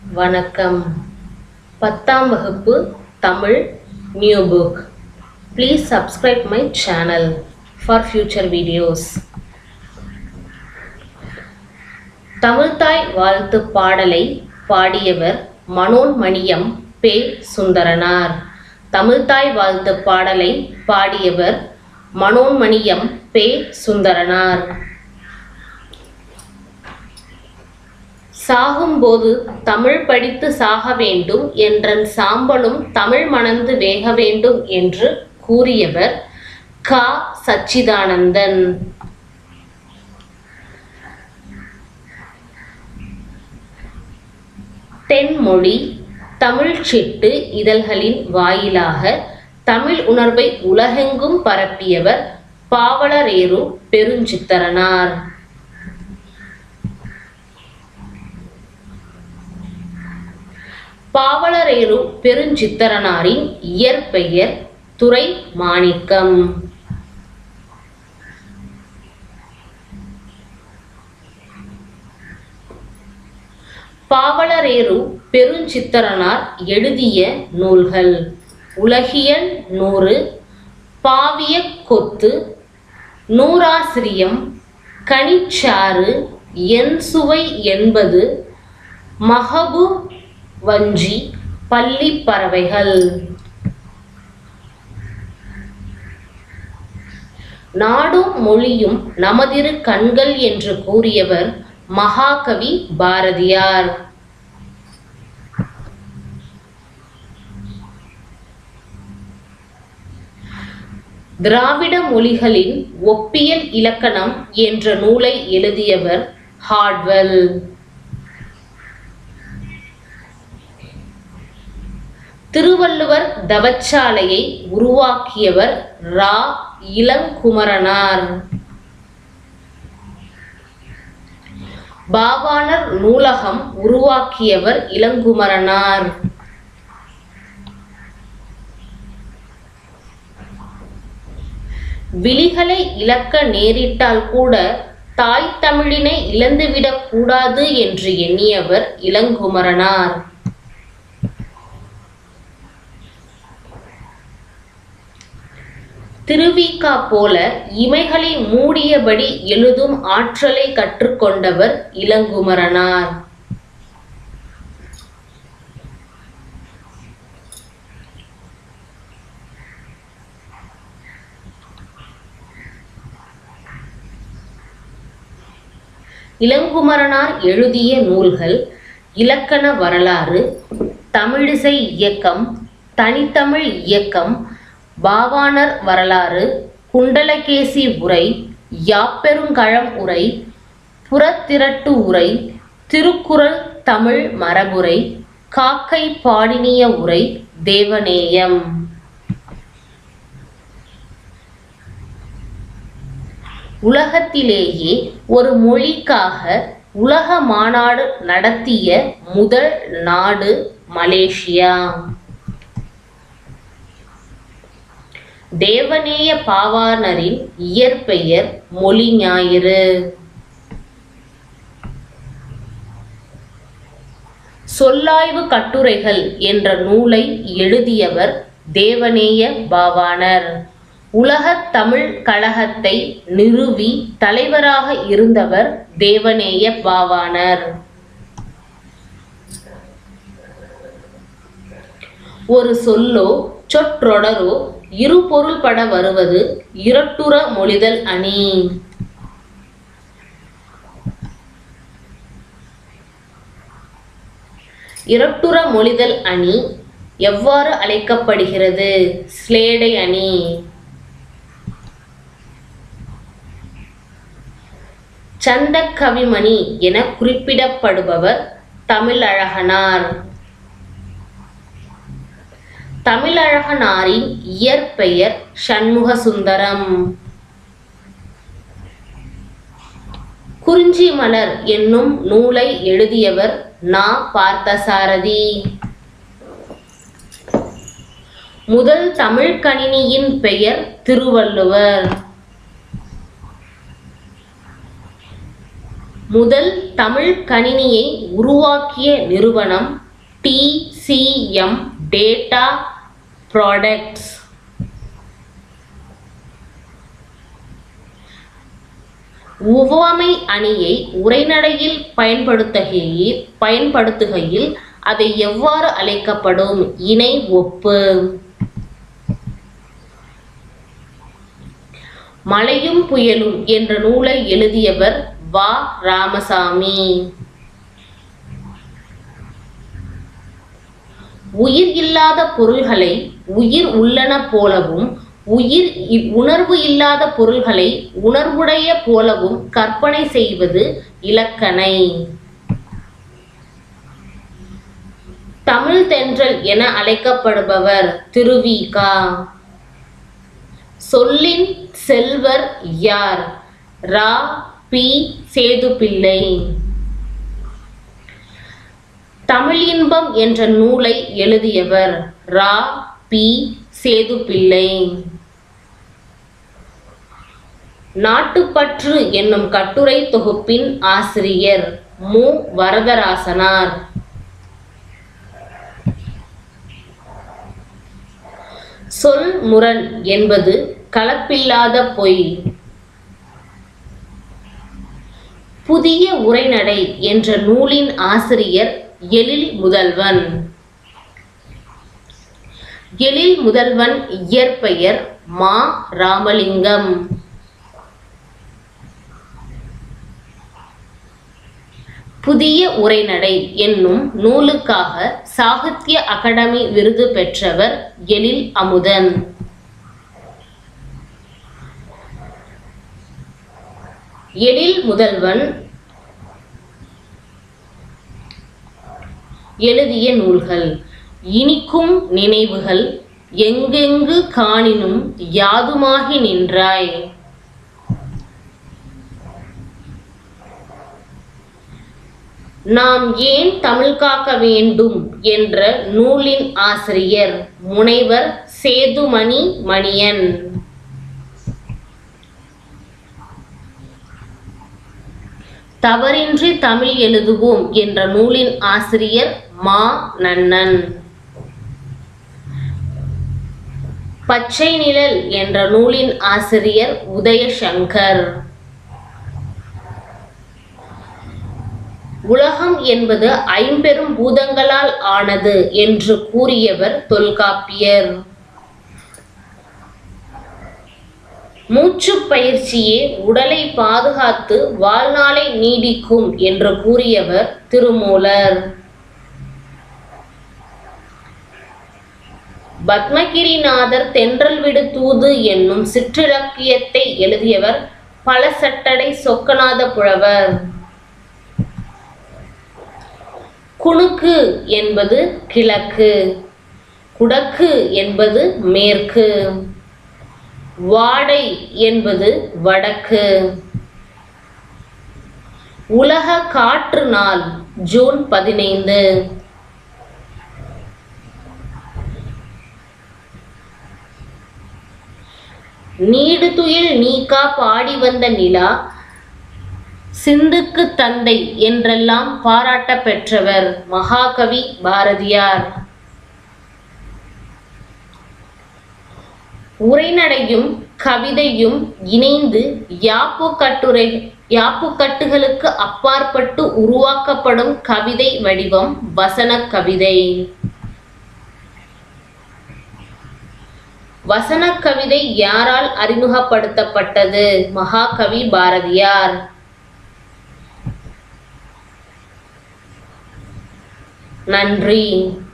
வணக்கம் பத்தாம் வகுப்பு Tamil new book please subscribe my channel for future videos தமிழ்தாய் வாழ்த்து பாடலை பாடியவர் மனோன்மணியம் பே சுந்தரனார் தமிழ்தாய் வாழ்த்து பாடலை பாடியவர் மனோன்மணியம் பே சுந்தரனார் சாகும்போது தமிழ் படித்து சாக வேண்டும் என்றன் சாம்பலும் தமிழ் மணந்து வேக வேண்டும் என்று கூறியவர் கா சச்சிதானந்தன் தென்மொழி தமிழ் சிட்டு இதழ்களின் வாயிலாக தமிழ் உணர்வை உலகெங்கும் பரப்பியவர் பாவலரேறு பெருஞ்சித்திரனார் பாவலரேறு பெருஞ்சித்திரனாரின் இயற்பெயர் துரை மாணிக்கம் பாவலரேறு பெருஞ்சித்திரனார் எழுதிய நூல்கள் உலகியல் நூறு பாவிய கொத்து நூறாசிரியம் கனிச்சாறு என் சுவை என்பது மகபு வஞ்சி பள்ளி பறவைகள் நாடும் மொழியும் நமதிரு கண்கள் என்று கூறியவர் மகாகவி பாரதியார் திராவிட மொழிகளின் ஒப்பியல் இலக்கணம் என்ற நூலை எழுதியவர் ஹார்ட்வெல் திருவள்ளுவர் தவச்சாலையை உருவாக்கியவர் ரா இளங்குமரனார் பாவாணர் நூலகம் உருவாக்கியவர் இளங்குமரனார் விழிகளை இழக்க நேரிட்டால் கூட தாய் தமிழினை இழந்துவிடக் கூடாது என்று எண்ணியவர் இளங்குமரனார் திருவிக்கா போல இமைகளை மூடியபடி எழுதும் ஆற்றலை கற்றுக்கொண்டவர் இளங்குமரனார் இளங்குமரனார் எழுதிய நூல்கள் இலக்கண வரலாறு தமிழிசை இயக்கம் தனித்தமிழ் இயக்கம் பாவாணர் வரலாறு குண்டலகேசி உரை யாப்பெருங்கழம் உரை புறத்திரட்டு உரை திருக்குறள் தமிழ் மரபுரை காக்கை பாடினிய உரை தேவநேயம் உலகத்திலேயே ஒரு மொழிக்காக உலக மாநாடு நடத்திய முதல் நாடு மலேசியா தேவநேய பாவாணரின் இயற்பெயர் மொழி ஞாயிறு சொல்லாய்வு கட்டுரைகள் என்ற நூலை எழுதியவர் தேவநேய பாவாணர் உலகத் தமிழ் கழகத்தை நிறுவி தலைவராக இருந்தவர் தேவநேய பாவாணர் ஒரு சொல்லோ சொற்றொடரோ இரு பொருள்பட வருவது இரட்டுற மொழிதல் அணி இரட்டுற மொழிதல் அணி எவ்வாறு அழைக்கப்படுகிறது ஸ்லேடை அணி சந்த கவிமணி என குறிப்பிடப்படுபவர் தமிழழகனார் தமிழழகனாரின் இயற்பெயர் சண்முக சுந்தரம் குறிஞ்சி மலர் என்னும் நூலை எழுதியவர் நா பார்த்தசாரதி முதல் தமிழ் கணினியின் பெயர் திருவள்ளுவர் முதல் தமிழ் கணினியை உருவாக்கிய நிறுவனம் டிசிஎம் டேட்டா ப்ராடக்ட்ஸ் உவமை அணியை உரைநடையில் பயன்படுத்துகையில் பயன்படுத்துகையில் அதை எவ்வாறு அழைக்கப்படும் இணை ஒப்பு மழையும் புயலும் என்ற நூலை எழுதியவர் வா ராமசாமி உயிர் இல்லாத பொருள்களை உயிர் உள்ளன போலவும் உயிர் இ- உணர்வு இல்லாத பொருள்களை உணர்வுடைய போலவும் கற்பனை செய்வது இலக்கணை தமிழ் தென்றல் என அழைக்கப்படுபவர் திருவிகா சொல்லின் செல்வர் யார் ரா பி சேதுப்பிள்ளை தமிழ் இன்பம் என்ற நூலை எழுதியவர் ரா பி சேதுப்பிள்ளை நாட்டுப்பற்று என்னும் கட்டுரை தொகுப்பின் ஆசிரியர் மு வரதராசனார் சொல் முரண் என்பது கலப்பில்லாத பொய் புதிய உரைநடை என்ற நூலின் ஆசிரியர் எழில் முதல்வன் எழில் முதல்வன் இயற்பெயர் மா ராமலிங்கம் புதிய உரைநடை என்னும் நூலுக்காக சாகித்ய அகாடமி விருது பெற்றவர் எழில் அமுதன் எழில் முதல்வன் எழுதிய நூல்கள் இனிக்கும் நினைவுகள் எங்கெங்கு காணினும் யாதுமாகி நின்றாய் நாம் ஏன் தமிழ் காக்க வேண்டும் என்ற நூலின் ஆசிரியர் முனைவர் சேதுமணி மணியன் தவறின்றி தமிழ் எழுதுவோம் என்ற நூலின் ஆசிரியர் மா நன்னன் பச்சை நிழல் என்ற நூலின் ஆசிரியர் உதயசங்கர் உலகம் என்பது ஐம்பெரும் பூதங்களால் ஆனது என்று கூறியவர் தொல்காப்பியர் மூச்சு பயிற்சியே உடலை பாதுகாத்து வாழ்நாளை நீடிக்கும் என்று கூறியவர் திருமூலர் பத்மகிரிநாதர் தென்றல் விடு தூது என்னும் சிற்றிலக்கியத்தை எழுதியவர் பலசட்டடை சொக்கநாத புலவர் குணுக்கு என்பது கிழக்கு குடக்கு என்பது மேற்கு வாடை என்பது வடக்கு உலக காற்று நாள் ஜூன் பதினைந்து நீடு துயில் நீக்கா பாடி வந்த நிலா சிந்துக்கு தந்தை என்றெல்லாம் பாராட்ட பெற்றவர் மகாகவி பாரதியார் உரைநடையும் கவிதையும் இணைந்து யாப்பு கட்டுரை யாப்புக்கட்டுகளுக்கு அப்பாற்பட்டு உருவாக்கப்படும் கவிதை வடிவம் வசன கவிதை வசன கவிதை யாரால் அறிமுகப்படுத்தப்பட்டது மகாகவி பாரதியார் நன்றி